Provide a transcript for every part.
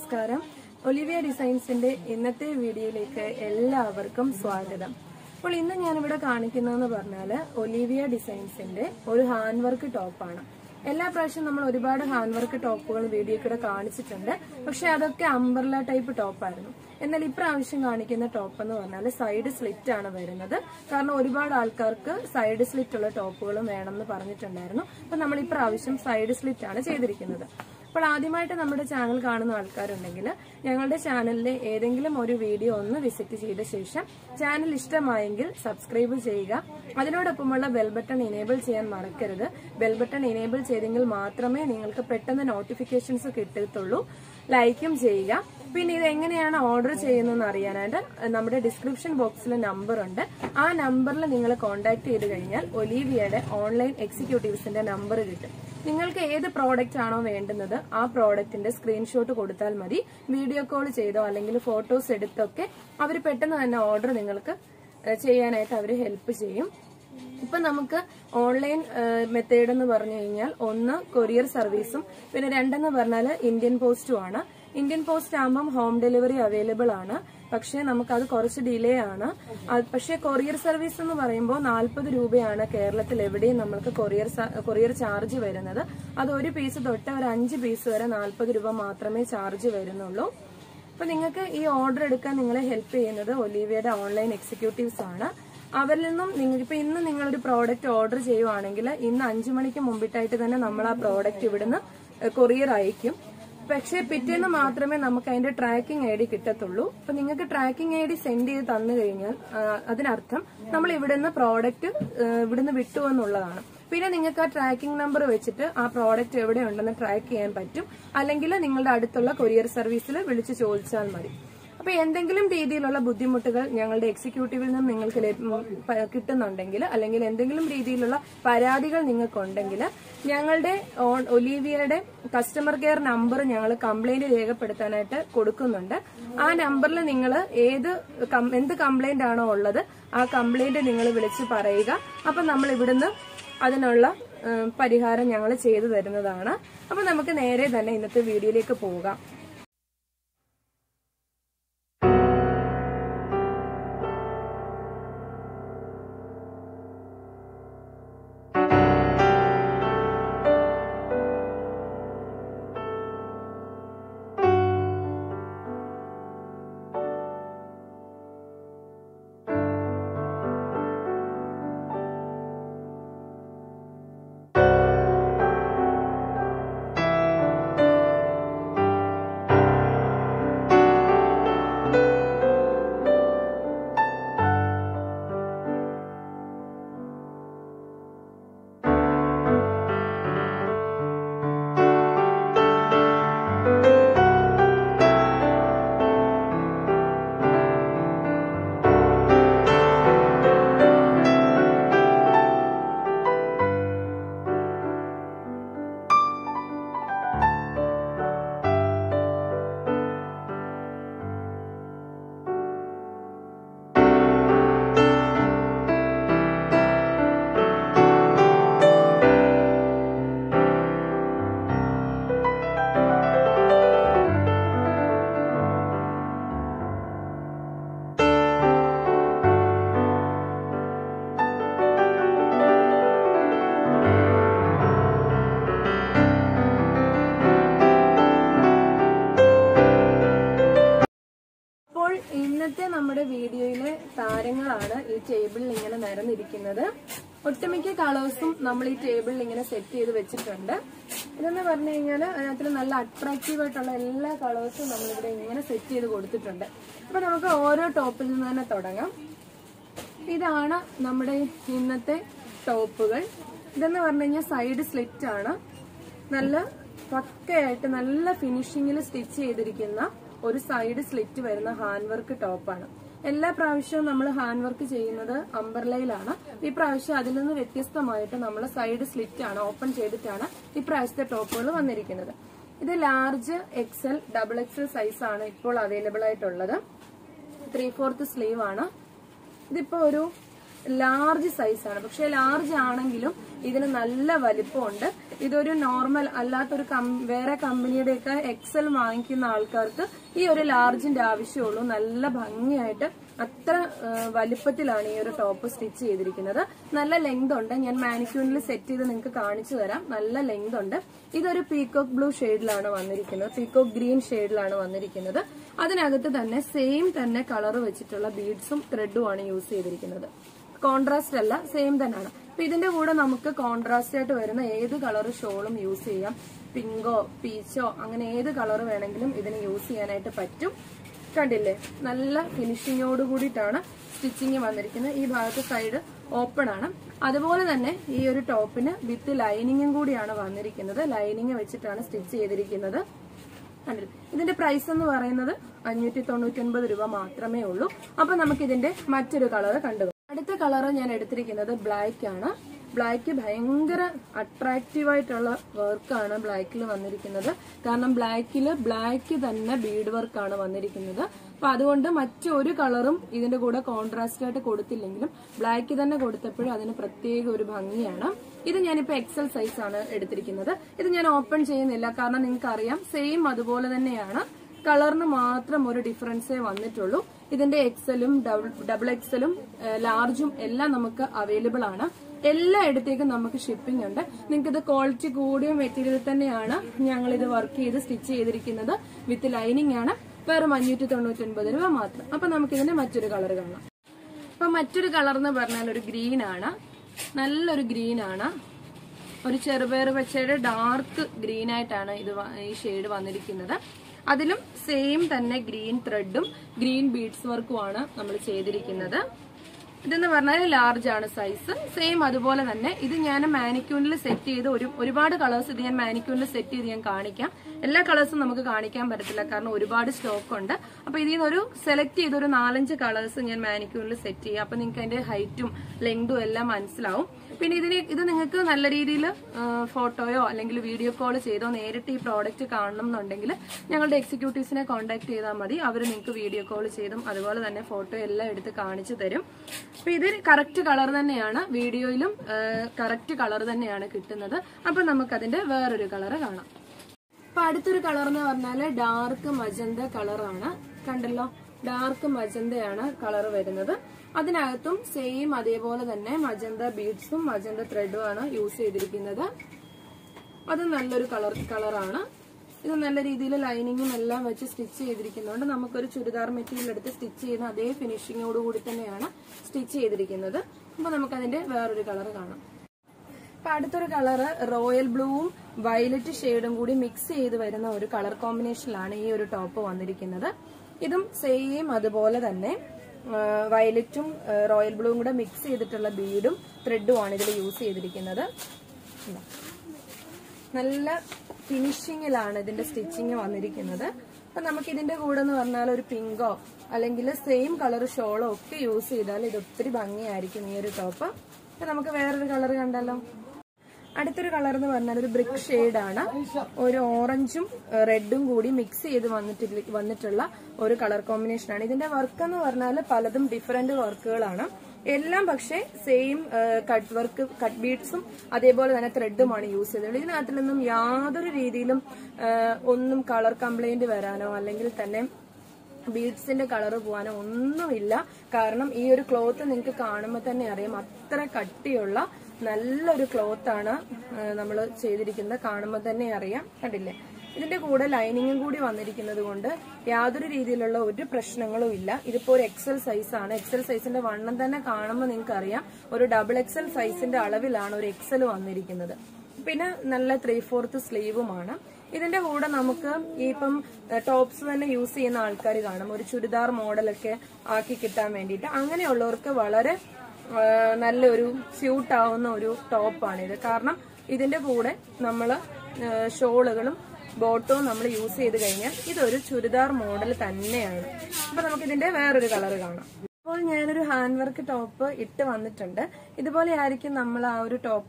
നമസ്കാരം ഒലിവിയ ഡിസൈൻസിന്റെ ഇന്നത്തെ വീഡിയോയിലേക്ക് എല്ലാവർക്കും സ്വാഗതം അപ്പോൾ ഇന്ന് ഞാനിവിടെ കാണിക്കുന്നതെന്ന് പറഞ്ഞാൽ ഒലിവിയ ഡിസൈൻസിന്റെ ഒരു ഹാൻഡ് വർക്ക് ടോപ്പാണ് എല്ലാ പ്രാവശ്യം നമ്മൾ ഒരുപാട് ഹാൻഡ് വർക്ക് ടോപ്പുകൾ വീഡിയോ കൂടെ കാണിച്ചിട്ടുണ്ട് പക്ഷെ അതൊക്കെ അംബർല ടൈപ്പ് ടോപ്പായിരുന്നു എന്നാൽ ഇപ്രാവശ്യം കാണിക്കുന്ന ടോപ്പ് എന്ന് പറഞ്ഞാൽ സൈഡ് സ്ലിറ്റ് ആണ് വരുന്നത് കാരണം ഒരുപാട് ആൾക്കാർക്ക് സൈഡ് സ്ലിറ്റ് ഉള്ള ടോപ്പുകളും വേണമെന്ന് പറഞ്ഞിട്ടുണ്ടായിരുന്നു അപ്പൊ നമ്മൾ ഇപ്രാവശ്യം സൈഡ് സ്ലിറ്റ് ആണ് ചെയ്തിരിക്കുന്നത് അപ്പോൾ ആദ്യമായിട്ട് നമ്മുടെ ചാനൽ കാണുന്ന ആൾക്കാരുണ്ടെങ്കിൽ ഞങ്ങളുടെ ചാനലിലെ ഏതെങ്കിലും ഒരു വീഡിയോ ഒന്ന് വിസിറ്റ് ചെയ്ത ശേഷം ചാനൽ ഇഷ്ടമായെങ്കിൽ സബ്സ്ക്രൈബ് ചെയ്യുക അതിനോടൊപ്പമുള്ള ബെൽ ബട്ടൺ ഇനേബിൾ ചെയ്യാൻ മറക്കരുത് ബെൽ ബട്ടൺ ഇനേബിൾ ചെയ്തെങ്കിൽ മാത്രമേ നിങ്ങൾക്ക് പെട്ടെന്ന് നോട്ടിഫിക്കേഷൻസ് കിട്ടത്തുള്ളൂ ലൈക്കും ചെയ്യുക പിന്നെ ഇത് എങ്ങനെയാണ് ഓർഡർ ചെയ്യുന്നതെന്ന് അറിയാനായിട്ട് നമ്മുടെ ഡിസ്ക്രിപ്ഷൻ ബോക്സിൽ നമ്പർ ഉണ്ട് ആ നമ്പറിൽ നിങ്ങൾ കോൺടാക്ട് ചെയ്ത് കഴിഞ്ഞാൽ ഒലീവിയയുടെ ഓൺലൈൻ എക്സിക്യൂട്ടീവ്സിന്റെ നമ്പർ കിട്ടും നിങ്ങൾക്ക് ഏത് പ്രോഡക്റ്റ് ആണോ വേണ്ടുന്നത് ആ പ്രോഡക്റ്റിന്റെ സ്ക്രീൻഷോട്ട് കൊടുത്താൽ മതി വീഡിയോ കോൾ ചെയ്തോ അല്ലെങ്കിൽ ഫോട്ടോസ് എടുത്തൊക്കെ അവർ പെട്ടെന്ന് തന്നെ ഓർഡർ നിങ്ങൾക്ക് ഏഹ്, ചെയ്യാനായിട്ട് അവർ ഹെൽപ്പ് ചെയ്യും ഇപ്പൊ നമുക്ക് ഓൺലൈൻ മെത്തേഡ് എന്ന് പറഞ്ഞു കഴിഞ്ഞാൽ ഒന്ന് കൊറിയർ സർവീസും പിന്നെ രണ്ടെന്ന് പറഞ്ഞാൽ ഇന്ത്യൻ പോസ്റ്റും ആണ് ഇന്ത്യൻ പോസ്റ്റ് ആകുമ്പം ഹോം ഡെലിവറി അവൈലബിൾ ആണ് പക്ഷേ നമുക്കത് കുറച്ച് ഡിലേ ആണ് അത് പക്ഷേ കൊറിയർ സർവീസ് എന്ന് പറയുമ്പോൾ നാൽപ്പത് രൂപയാണ് കേരളത്തിൽ എവിടെയും നമുക്ക് കൊറിയർ സ- കൊറിയർ ചാർജ് വരുന്നത് അത് ഒരു പീസ് തൊട്ട് ഒരു അഞ്ച് പീസ് വരെ നാൽപ്പത് രൂപ മാത്രമേ ചാർജ് വരുന്നുള്ളൂ അപ്പൊ നിങ്ങൾക്ക് ഈ ഓർഡർ എടുക്കാൻ നിങ്ങളെ ഹെൽപ്പ് ചെയ്യുന്നത് ഒലീവിയയുടെ ഓൺലൈൻ എക്സിക്യൂട്ടീവ്സ് ആണ് അവരിൽ നിന്നും നിങ്ങൾക്ക് ഇപ്പൊ ഇന്ന് നിങ്ങളൊരു പ്രോഡക്റ്റ് ഓർഡർ ചെയ്യുവാണെങ്കിൽ ഇന്ന് അഞ്ചു മണിക്ക് മുമ്പിട്ടായിട്ട് തന്നെ നമ്മൾ ആ പ്രോഡക്റ്റ് ഇവിടുന്ന് കൊറിയർ അയക്കും പക്ഷേ പിറ്റേന്ന് മാത്രമേ നമുക്ക് അതിന്റെ ട്രാക്കിംഗ് ഐ ഡി കിട്ടത്തുള്ളൂ അപ്പൊ നിങ്ങൾക്ക് ട്രാക്കിംഗ് ഐ ഡി സെൻഡ് ചെയ്ത് തന്നു കഴിഞ്ഞാൽ ആ, അതിനർത്ഥം നമ്മൾ ഇവിടുന്ന് പ്രോഡക്റ്റ് ഇവിടുന്ന് വിട്ടു എന്നുള്ളതാണ് പിന്നെ നിങ്ങൾക്ക് ആ ട്രാക്കിംഗ് നമ്പർ വെച്ചിട്ട് ആ പ്രോഡക്റ്റ് എവിടെ ഉണ്ടെന്ന് ട്രാക്ക് ചെയ്യാൻ പറ്റും അല്ലെങ്കിൽ നിങ്ങളുടെ അടുത്തുള്ള കൊറിയർ സർവീസിൽ വിളിച്ച് ചോദിച്ചാൽ മതി അപ്പൊ എന്തെങ്കിലും രീതിയിലുള്ള ബുദ്ധിമുട്ടുകൾ ഞങ്ങളുടെ എക്സിക്യൂട്ടീവിൽ നിന്നും നിങ്ങൾക്ക് ലഭ- ഉം, പ- കിട്ടുന്നുണ്ടെങ്കിൽ അല്ലെങ്കിൽ എന്തെങ്കിലും രീതിയിലുള്ള പരാതികൾ നിങ്ങൾക്കുണ്ടെങ്കിൽ ഞങ്ങളുടെ ഓൺ- ഒലീവിയയുടെ കസ്റ്റമർ കെയർ നമ്പർ ഞങ്ങൾ കംപ്ലൈന്റ് രേഖപ്പെടുത്താനായിട്ട് കൊടുക്കുന്നുണ്ട് ആ നമ്പറിൽ നിങ്ങൾ ഏത് കം- എന്ത് കംപ്ലൈന്റ് ആണോ ഉള്ളത് ആ കംപ്ലൈന്റ് നിങ്ങൾ വിളിച്ച് പറയുക അപ്പൊ നമ്മൾ ഇവിടുന്ന് അതിനുള്ള ഉം, പരിഹാരം ഞങ്ങൾ ചെയ്തു തരുന്നതാണ് അപ്പൊ നമുക്ക് നേരെ തന്നെ ഇന്നത്തെ വീഡിയോയിലേക്ക് പോകാം അപ്പോൾ ഇന്നത്തെ നമ്മുടെ വീഡിയോയിലെ താരങ്ങളാണ് ഈ ടേബിളിൽ ഇങ്ങനെ നിരന്നിരിക്കുന്നത് ഒട്ടുമിക്ക കളേഴ്സും നമ്മൾ ഈ ടേബിളിൽ ഇങ്ങനെ സെറ്റ് ചെയ്ത് വെച്ചിട്ടുണ്ട് ഇതെന്ന് പറഞ്ഞു കഴിഞ്ഞാൽ അതിനകത്ത് നല്ല അട്രാക്റ്റീവ് ആയിട്ടുള്ള എല്ലാ കളേഴ്സും നമ്മളിവിടെ ഇങ്ങനെ സെറ്റ് ചെയ്ത് കൊടുത്തിട്ടുണ്ട് അപ്പൊ നമുക്ക് ഓരോ ടോപ്പിൽ നിന്ന് തന്നെ തുടങ്ങാം ഇതാണ് നമ്മുടെ ഇന്നത്തെ ടോപ്പുകൾ ഇതെന്ന് പറഞ്ഞു കഴിഞ്ഞാൽ സൈഡ് സ്ലിറ്റ് ആണ് നല്ല പക്കയായിട്ട് നല്ല ഫിനിഷിങ്ങിൽ സ്റ്റിച്ച് ചെയ്തിരിക്കുന്ന ഒരു സൈഡ് സ്ലിറ്റ് വരുന്ന ഹാൻഡ് വർക്ക് ടോപ്പാണ് എല്ലാ പ്രാവശ്യവും നമ്മൾ ഹാൻഡ് വർക്ക് ചെയ്യുന്നത് അംബർലയിലാണ് ഈ പ്രാവശ്യം അതിൽ നിന്ന് വ്യത്യസ്തമായിട്ട് നമ്മൾ സൈഡ് സ്ലിറ്റ് ആണ് ഓപ്പൺ ചെയ്തിട്ടാണ് ഈ പ്രാവശ്യത്തെ ടോപ്പുകൾ വന്നിരിക്കുന്നത് ഇത് large XL double XL size ആണ് ഇപ്പോൾ അവൈലബിൾ ആയിട്ടുള്ളത് ത്രീ ഫോർത്ത് സ്ലീവ് ആണ് ഇതിപ്പോ ഒരു ലാർജ് സൈസാണ് പക്ഷെ ലാർജ് ആണെങ്കിലും ഇതിന് നല്ല വലിപ്പമുണ്ട് ഇതൊരു നോർമൽ അല്ലാത്തൊരു കം- വേറെ കമ്പനിയുടെയൊക്കെ എക്സൽ വാങ്ങിക്കുന്ന ആൾക്കാർക്ക് ഈ ഒരു ലാർജിന്റെ ആവശ്യമുള്ളൂ നല്ല ഭംഗിയായിട്ട് അത്ര ആ, വലിപ്പത്തിലാണ് ഈ ഒരു ടോപ്പ് സ്റ്റിച്ച് ചെയ്തിരിക്കുന്നത് നല്ല ലെങ്ത് ഉണ്ട് ഞാൻ മാനിക്യൂണിൽ സെറ്റ് ചെയ്ത് നിങ്ങൾക്ക് കാണിച്ചു തരാം നല്ല ലെങ്ത് ഉണ്ട് ഇതൊരു പീകോക്ക് ബ്ലൂ ഷെയ്ഡിലാണ് വന്നിരിക്കുന്നത് പീകോക്ക് ഗ്രീൻ ഷെയ്ഡിലാണ് വന്നിരിക്കുന്നത് അതിനകത്ത് തന്നെ സെയിം തന്നെ കളർ വെച്ചിട്ടുള്ള ബീഡ്സും ത്രെഡും ആണ് യൂസ് ചെയ്തിരിക്കുന്നത് കോൺട്രാസ്റ്റ് അല്ല സെയിം തന്നെയാണ് അപ്പൊ ഇതിന്റെ കൂടെ നമുക്ക് കോൺട്രാസ്റ്റ് ആയിട്ട് വരുന്ന ഏത് കളർ ഷോളും യൂസ് ചെയ്യാം പിങ്കോ പീച്ചോ അങ്ങനെ ഏത് കളർ വേണമെങ്കിലും ഇതിന് യൂസ് ചെയ്യാനായിട്ട് പറ്റും കണ്ടില്ലേ നല്ല ഫിനിഷിങ്ങോട് കൂടിയിട്ടാണ് സ്റ്റിച്ചിങ് വന്നിരിക്കുന്നത് ഈ ഭാഗത്തെ സൈഡ് ഓപ്പൺ ആണ് അതുപോലെ തന്നെ ഈ ഒരു ടോപ്പിന് വിത്ത് ലൈനിങ്ങും കൂടിയാണ് വന്നിരിക്കുന്നത് ലൈനിങ് വെച്ചിട്ടാണ് സ്റ്റിച്ച് ചെയ്തിരിക്കുന്നത് കണ്ടില്ലേ ഇതിന്റെ പ്രൈസ് എന്ന് പറയുന്നത് അഞ്ഞൂറ്റി തൊണ്ണൂറ്റി ഒൻപത് രൂപ മാത്രമേ ഉള്ളൂ അപ്പൊ നമുക്ക് ഇതിന്റെ മറ്റൊരു കളർ കണ്ടു അടുത്ത കളർ ഞാൻ എടുത്തിരിക്കുന്നത് ബ്ലാക്ക് ആണ് ബ്ലാക്ക് ഭയങ്കര അട്രാക്റ്റീവ് ആയിട്ടുള്ള വർക്കാണ് ബ്ലാക്കിൽ വന്നിരിക്കുന്നത് കാരണം ബ്ലാക്കിൽ ബ്ലാക്ക് തന്നെ ബീഡ് വർക്കാണ് വന്നിരിക്കുന്നത് അപ്പൊ അതുകൊണ്ട് മറ്റൊരു കളറും ഇതിന്റെ കൂടെ കോൺട്രാസ്റ്റ് ആയിട്ട് കൊടുത്തില്ലെങ്കിലും ബ്ലാക്ക് തന്നെ കൊടുത്തപ്പോഴും അതിന് പ്രത്യേക ഒരു ഭംഗിയാണ് ഇത് ഞാനിപ്പോ എക്സൽ സൈസ് ആണ് എടുത്തിരിക്കുന്നത് ഇത് ഞാൻ ഓപ്പൺ ചെയ്യുന്നില്ല കാരണം നിങ്ങൾക്ക് അറിയാം സെയിം അതുപോലെ തന്നെയാണ് കളറിന് മാത്രം ഒരു ഡിഫറൻസേ വന്നിട്ടുള്ളൂ ഇതിന്റെ എക്സലും ഡബിൾ എക്സലും ലാർജും എല്ലാം നമുക്ക് അവൈലബിൾ ആണ് എല്ലായിടത്തേക്കും നമുക്ക് ഷിപ്പിംഗ് ഉണ്ട് നിങ്ങൾക്ക് ഇത് ക്വാളിറ്റി കൂടിയ മെറ്റീരിയൽ തന്നെയാണ് ഞങ്ങൾ ഇത് വർക്ക് ചെയ്ത് സ്റ്റിച്ച് ചെയ്തിരിക്കുന്നത് വിത്ത് ലൈനിങ് ആണ് വെറും അഞ്ഞൂറ്റി തൊണ്ണൂറ്റി ഒൻപത് രൂപ മാത്രം അപ്പൊ നമുക്ക് ഇതിന്റെ മറ്റൊരു കളർ കാണാം അപ്പൊ മറ്റൊരു കളർ എന്ന് പറഞ്ഞാൽ ഒരു ഗ്രീൻ ആണ് നല്ലൊരു ഗ്രീൻ ആണ് ഒരു ചെറുപയർ പച്ചയുടെ ഡാർക്ക് ഗ്രീൻ ആയിട്ടാണ് ഇത് വ- ഈ ഷെയ്ഡ് വന്നിരിക്കുന്നത് അതിലും സെയിം തന്നെ ഗ്രീൻ ത്രെഡും ഗ്രീൻ ബീഡ്സ് വർക്കുമാണ് നമ്മൾ ചെയ്തിരിക്കുന്നത് ഇതെന്ന് പറഞ്ഞാൽ ലാർജ് ആണ് സൈസ് സെയിം അതുപോലെ തന്നെ ഇത് ഞാൻ മാനിക്യൂണിൽ സെറ്റ് ചെയ്ത് ഒരു ഒരുപാട് കളേഴ്സ് ഇത് ഞാൻ മാനിക്യൂണിൽ സെറ്റ് ചെയ്ത് ഞാൻ കാണിക്കാം എല്ലാ കളേഴ്സും നമുക്ക് കാണിക്കാൻ പറ്റത്തില്ല കാരണം ഒരുപാട് സ്റ്റോക്ക് ഉണ്ട് അപ്പൊ ഇതിൽ നിന്നൊരു സെലക്ട് ചെയ്ത ഒരു നാലഞ്ച് കളേഴ്സ് ഞാൻ മാനിക്യൂണിൽ സെറ്റ് ചെയ്യാം അപ്പൊ നിങ്ങൾക്ക് അതിന്റെ ഹൈറ്റും ലെങ്തും എല്ലാം മനസ്സിലാവും പിന്നെ ഇതിന് ഇത് നിങ്ങൾക്ക് നല്ല രീതിയിൽ ഫോട്ടോയോ അല്ലെങ്കിൽ വീഡിയോ കോൾ ചെയ്തോ നേരിട്ട് ഈ പ്രോഡക്റ്റ് കാണണം എന്നുണ്ടെങ്കിൽ ഞങ്ങളുടെ എക്സിക്യൂട്ടീവ്സിനെ കോൺടാക്ട് ചെയ്താൽ മതി അവർ നിങ്ങൾക്ക് വീഡിയോ കോൾ ചെയ്തും അതുപോലെ തന്നെ ഫോട്ടോ എല്ലാം എടുത്ത് കാണിച്ചു തരും അപ്പൊ ഇത് കറക്റ്റ് കളർ തന്നെയാണ് വീഡിയോയിലും കറക്റ്റ് കളർ തന്നെയാണ് കിട്ടുന്നത് അപ്പൊ നമുക്കതിന്റെ വേറൊരു കളർ കാണാം അപ്പൊ അടുത്തൊരു കളർ എന്ന് പറഞ്ഞാല് ഡാർക്ക് മജന്ത കളറാണ് കണ്ടല്ലോ ഡാർക്ക് മജന്തയാണ് കളർ വരുന്നത് അതിനകത്തും സെയിം അതേപോലെ തന്നെ മജന്ത ബീഡ്സും മജന്ത ത്രെഡും ആണ് യൂസ് ചെയ്തിരിക്കുന്നത് അത് നല്ലൊരു കളർ കളറാണ് ഇത് നല്ല രീതിയിൽ ലൈനിങ്ങും എല്ലാം വെച്ച് സ്റ്റിച്ച് ചെയ്തിരിക്കുന്നതുകൊണ്ട് നമുക്കൊരു ചുരിദാർ മെറ്റീരിയൽ എടുത്ത് സ്റ്റിച്ച് ചെയ്യുന്ന അതേ ഫിനിഷിങ്ങോട് കൂടി തന്നെയാണ് സ്റ്റിച്ച് ചെയ്തിരിക്കുന്നത് അപ്പൊ നമുക്കതിന്റെ വേറൊരു കളർ കാണാം അപ്പൊ അടുത്തൊരു കളറ് റോയൽ ബ്ലൂവും വയലറ്റ് ഷെയ്ഡും കൂടി മിക്സ് ചെയ്ത് വരുന്ന ഒരു കളർ കോമ്പിനേഷനിലാണ് ഈ ഒരു ടോപ്പ് വന്നിരിക്കുന്നത് ഇതും സെയിം അതുപോലെ തന്നെ വയലറ്റും റോയൽ ബ്ലൂവും കൂടെ മിക്സ് ചെയ്തിട്ടുള്ള ബീഡും ത്രെഡും ആണ് ഇതിൽ യൂസ് ചെയ്തിരിക്കുന്നത് ഇതാ. നല്ല ഫിനിഷിങ്ങിലാണ് ഇതിന്റെ സ്റ്റിച്ചിങ് വന്നിരിക്കുന്നത് അപ്പൊ നമുക്ക് ഇതിന്റെ കൂടെ എന്ന് പറഞ്ഞാൽ ഒരു പിങ്കോ അല്ലെങ്കിൽ സെയിം കളർ ഷോളോ ഒക്കെ യൂസ് ചെയ്താൽ ഇത് ഒത്തിരി ഭംഗിയായിരിക്കും ഈ ഒരു ടോപ്പ് അപ്പൊ നമുക്ക് വേറൊരു കളർ കണ്ടല്ലോ അടുത്തൊരു കളർ എന്ന് പറഞ്ഞാൽ ഒരു ബ്രിക്ക് ഷെയ്ഡാണ് ഒരു ഓറഞ്ചും റെഡും കൂടി മിക്സ് ചെയ്ത് വന്നിട്ടില്ല വന്നിട്ടുള്ള ഒരു കളർ കോമ്പിനേഷൻ ആണ് ഇതിന്റെ വർക്ക് എന്ന് പറഞ്ഞാൽ പലതും ഡിഫറെന്റ് വർക്കുകളാണ് എല്ലാം പക്ഷേ സെയിം കട്ട് വർക്ക് കട്ട് ബീഡ്സും അതേപോലെ തന്നെ ത്രെഡുമാണ് യൂസ് ചെയ്തത് ഇതിനകത്തിലൊന്നും യാതൊരു രീതിയിലും ആ, ഒന്നും കളർ കംപ്ലൈന്റ് വരാനോ അല്ലെങ്കിൽ തന്നെ ബീഡ്സിന്റെ കളർ പോകാനോ ഒന്നുമില്ല കാരണം ഈ ഒരു ക്ലോത്ത് നിങ്ങൾക്ക് കാണുമ്പോൾ തന്നെ അറിയാം അത്ര കട്ടിയുള്ള നല്ലൊരു ക്ലോത്ത് ആണ് നമ്മൾ ചെയ്തിരിക്കുന്നത് കാണുമ്പോൾ തന്നെ അറിയാം കണ്ടില്ലേ ഇതിന്റെ കൂടെ ലൈനിങ്ങും കൂടി വന്നിരിക്കുന്നത് കൊണ്ട് യാതൊരു രീതിയിലുള്ള ഒരു പ്രശ്നങ്ങളും ഇല്ല ഇതിപ്പോ ഒരു എക്സൽ സൈസ് ആണ് എക്സൽ സൈസിന്റെ വണ്ണം തന്നെ കാണുമ്പോൾ നിങ്ങൾക്ക് അറിയാം ഒരു ഡബിൾ എക്സൽ സൈസിന്റെ അളവിലാണ് ഒരു എക്സൽ വന്നിരിക്കുന്നത് പിന്നെ നല്ല ത്രീ ഫോർത്ത് സ്ലീവുമാണ് ഇതിന്റെ കൂടെ നമുക്ക് ഈ ഇപ്പം ടോപ്സ് തന്നെ യൂസ് ചെയ്യുന്ന ആൾക്കാർ കാണും ഒരു ചുരിദാർ മോഡലൊക്കെ ആക്കി കിട്ടാൻ വേണ്ടിയിട്ട് അങ്ങനെയുള്ളവർക്ക് വളരെ ആ, നല്ലൊരു സ്യൂട്ട് ആവുന്ന ഒരു ടോപ്പാണിത് കാരണം ഇതിന്റെ കൂടെ നമ്മൾ ഷോളുകളും ബോട്ടവും നമ്മൾ യൂസ് ചെയ്ത് കഴിഞ്ഞാൽ ഇതൊരു ചുരിദാർ മോഡൽ തന്നെയാണ് അപ്പൊ നമുക്ക് ഇതിന്റെ വേറൊരു കളർ കാണാം ഇപ്പോൾ ഞാനൊരു ഹാൻഡ് വർക്ക് ടോപ്പ് ഇട്ട് വന്നിട്ടുണ്ട് ഇതുപോലെ ആയിരിക്കും നമ്മൾ ആ ഒരു ടോപ്പ്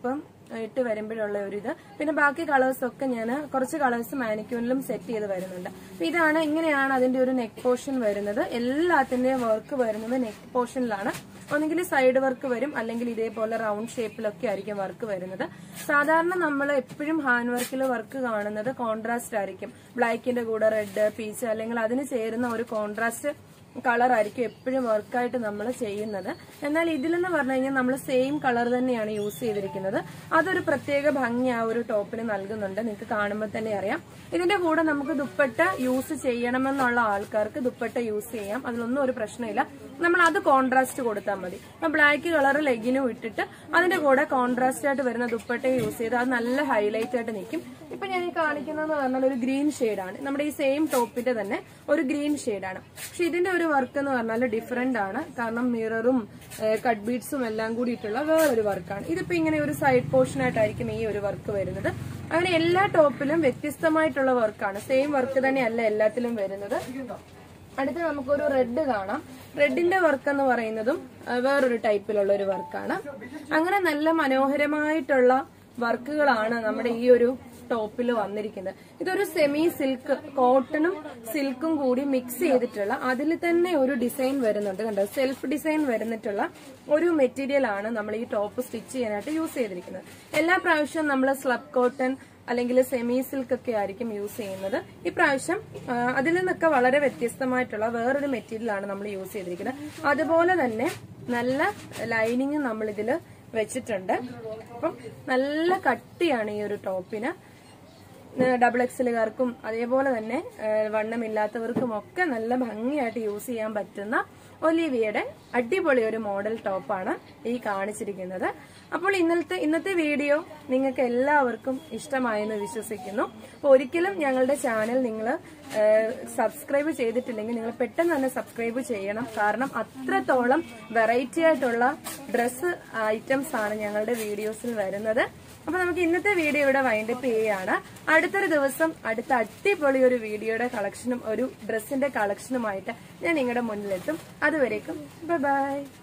ഇട്ട് വരുമ്പോഴുള്ള ഒരു ഇത് പിന്നെ ബാക്കി കളേഴ്സ് ഒക്കെ ഞാൻ കുറച്ച് കളേഴ്സ് മാനിക്യൂനിലും സെറ്റ് ചെയ്ത് വരുന്നുണ്ട് അപ്പൊ ഇതാണ് ഇങ്ങനെയാണ് അതിന്റെ ഒരു നെക്ക് പോർഷൻ വരുന്നത് എല്ലാത്തിന്റെയും വർക്ക് വരുന്നത് നെക്ക് പോർഷനിലാണ് ഒന്നെങ്കിൽ സൈഡ് വർക്ക് വരും അല്ലെങ്കിൽ ഇതേപോലെ റൗണ്ട് ഷേപ്പിലൊക്കെ ആയിരിക്കും വർക്ക് വരുന്നത് സാധാരണ നമ്മൾ എപ്പോഴും ഹാൻഡ് വർക്കിൽ വർക്ക് കാണുന്നത് കോൺട്രാസ്റ്റ് ആയിരിക്കും ബ്ലാക്കിന്റെ കൂടെ റെഡ് പീച്ച് അല്ലെങ്കിൽ അതിന് ചേരുന്ന ഒരു കോൺട്രാസ്റ്റ് കളർ ആയിരിക്കും എപ്പോഴും വർക്കായിട്ട് നമ്മൾ ചെയ്യുന്നത് എന്നാൽ ഇതിലെന്ന് പറഞ്ഞു കഴിഞ്ഞാൽ നമ്മൾ സെയിം കളർ തന്നെയാണ് യൂസ് ചെയ്തിരിക്കുന്നത് അതൊരു പ്രത്യേക ഭംഗി ആ ഒരു ടോപ്പിന് നൽകുന്നുണ്ട് നിങ്ങൾക്ക് കാണുമ്പോൾ തന്നെ അറിയാം ഇതിന്റെ കൂടെ നമുക്ക് ദുപ്പട്ട യൂസ് ചെയ്യണമെന്നുള്ള ആൾക്കാർക്ക് ദുപ്പട്ട യൂസ് ചെയ്യാം അതിലൊന്നും ഒരു പ്രശ്നമില്ല നമ്മൾ അത് കോൺട്രാസ്റ്റ് കൊടുത്താൽ മതി അപ്പൊ ബ്ലാക്ക് കളർ ലെഗിനും ഇട്ടിട്ട് അതിന്റെ കൂടെ കോൺട്രാസ്റ്റ് ആയിട്ട് വരുന്ന ദുപ്പട്ട യൂസ് ചെയ്ത് അത് നല്ല ഹൈലൈറ്റ് ആയിട്ട് നിൽക്കും ഇപ്പൊ ഞാൻ ഈ കാണിക്കുന്നതെന്ന് പറഞ്ഞാൽ ഒരു ഗ്രീൻ ഷെയ്ഡാണ് നമ്മുടെ ഈ സെയിം ടോപ്പിന്റെ തന്നെ ഒരു ഗ്രീൻ ഷെയ്ഡാണ് പക്ഷെ ഇതിന്റെ ഒരു വർക്ക് എന്ന് പറഞ്ഞാൽ ഡിഫറെന്റ് ആണ് കാരണം മിററും കട്ട് ബീഡ്സും എല്ലാം കൂടിയിട്ടുള്ള വേറൊരു വർക്കാണ് ഇതിപ്പോ ഇങ്ങനെ ഒരു സൈഡ് പോർഷൻ ആയിട്ടായിരിക്കും ഈ ഒരു വർക്ക് വരുന്നത് അങ്ങനെ എല്ലാ ടോപ്പിലും വ്യത്യസ്തമായിട്ടുള്ള വർക്കാണ് സെയിം വർക്ക് തന്നെയല്ല എല്ലാത്തിലും വരുന്നത് അടുത്ത് നമുക്കൊരു റെഡ് കാണാം റെഡിന്റെ വർക്ക് എന്ന് പറയുന്നതും ആ, വേറൊരു ടൈപ്പിലുള്ള ഒരു വർക്കാണ് അങ്ങനെ നല്ല മനോഹരമായിട്ടുള്ള വർക്കുകളാണ് നമ്മുടെ ഈ ഒരു ടോപ്പിൽ വന്നിരിക്കുന്നത് ഇതൊരു സെമി സിൽക്ക് കോട്ടണും സിൽക്കും കൂടി മിക്സ് ചെയ്തിട്ടുള്ള അതിൽ തന്നെ ഒരു ഡിസൈൻ വരുന്നുണ്ട് കണ്ടോ സെൽഫ് ഡിസൈൻ വരുന്നിട്ടുള്ള ഒരു മെറ്റീരിയൽ ആണ് നമ്മൾ ഈ ടോപ്പ് സ്റ്റിച്ച് ചെയ്യാനായിട്ട് യൂസ് ചെയ്തിരിക്കുന്നത് എല്ലാ പ്രാവശ്യവും നമ്മൾ സ്ലബ് കോട്ടൺ അല്ലെങ്കിൽ സെമി സിൽക്ക് ഒക്കെ ആയിരിക്കും യൂസ് ചെയ്യുന്നത് ഇപ്രാവശ്യം ആ, അതിൽ നിന്നൊക്കെ വളരെ വ്യത്യസ്തമായിട്ടുള്ള വേറൊരു മെറ്റീരിയൽ ആണ് നമ്മൾ യൂസ് ചെയ്തിരിക്കുന്നത് അതുപോലെ തന്നെ നല്ല ലൈനിങ് നമ്മൾ ഇതിൽ വെച്ചിട്ടുണ്ട് അപ്പം നല്ല കട്ടിയാണ് ഈ ഒരു ടോപ്പിന് ഡബിൾ എക്സലുകാർക്കും അതേപോലെ തന്നെ ഏഹ്, വണ്ണമില്ലാത്തവർക്കും ഒക്കെ നല്ല ഭംഗിയായിട്ട് യൂസ് ചെയ്യാൻ പറ്റുന്ന ഒലിവിയുടെ അടിപൊളി ഒരു മോഡൽ ടോപ്പാണ് ഈ കാണിച്ചിരിക്കുന്നത് അപ്പോൾ ഇന്നലത്തെ ഇന്നത്തെ വീഡിയോ നിങ്ങൾക്ക് എല്ലാവർക്കും ഇഷ്ടമായെന്ന് വിശ്വസിക്കുന്നു അപ്പോൾ ഒരിക്കലും ഞങ്ങളുടെ ചാനൽ നിങ്ങൾ സബ്സ്ക്രൈബ് ചെയ്തിട്ടില്ലെങ്കിൽ നിങ്ങൾ പെട്ടെന്ന് തന്നെ സബ്സ്ക്രൈബ് ചെയ്യണം കാരണം അത്രത്തോളം വെറൈറ്റി ആയിട്ടുള്ള ഡ്രസ്സ് ഐറ്റംസ് ആണ് ഞങ്ങളുടെ വീഡിയോസിൽ വരുന്നത് അപ്പൊ നമുക്ക് ഇന്നത്തെ വീഡിയോ ഇവിടെ വൈൻഡപ്പ് ചെയ്യുകയാണ് അടുത്തൊരു ദിവസം അടുത്ത അടിപൊളി ഒരു വീഡിയോയുടെ കളക്ഷനും ഒരു ഡ്രസ്സിന്റെ കളക്ഷനുമായിട്ട് ഞാൻ നിങ്ങളുടെ മുന്നിലെത്തും അതുവരേക്കും ബൈ ബൈ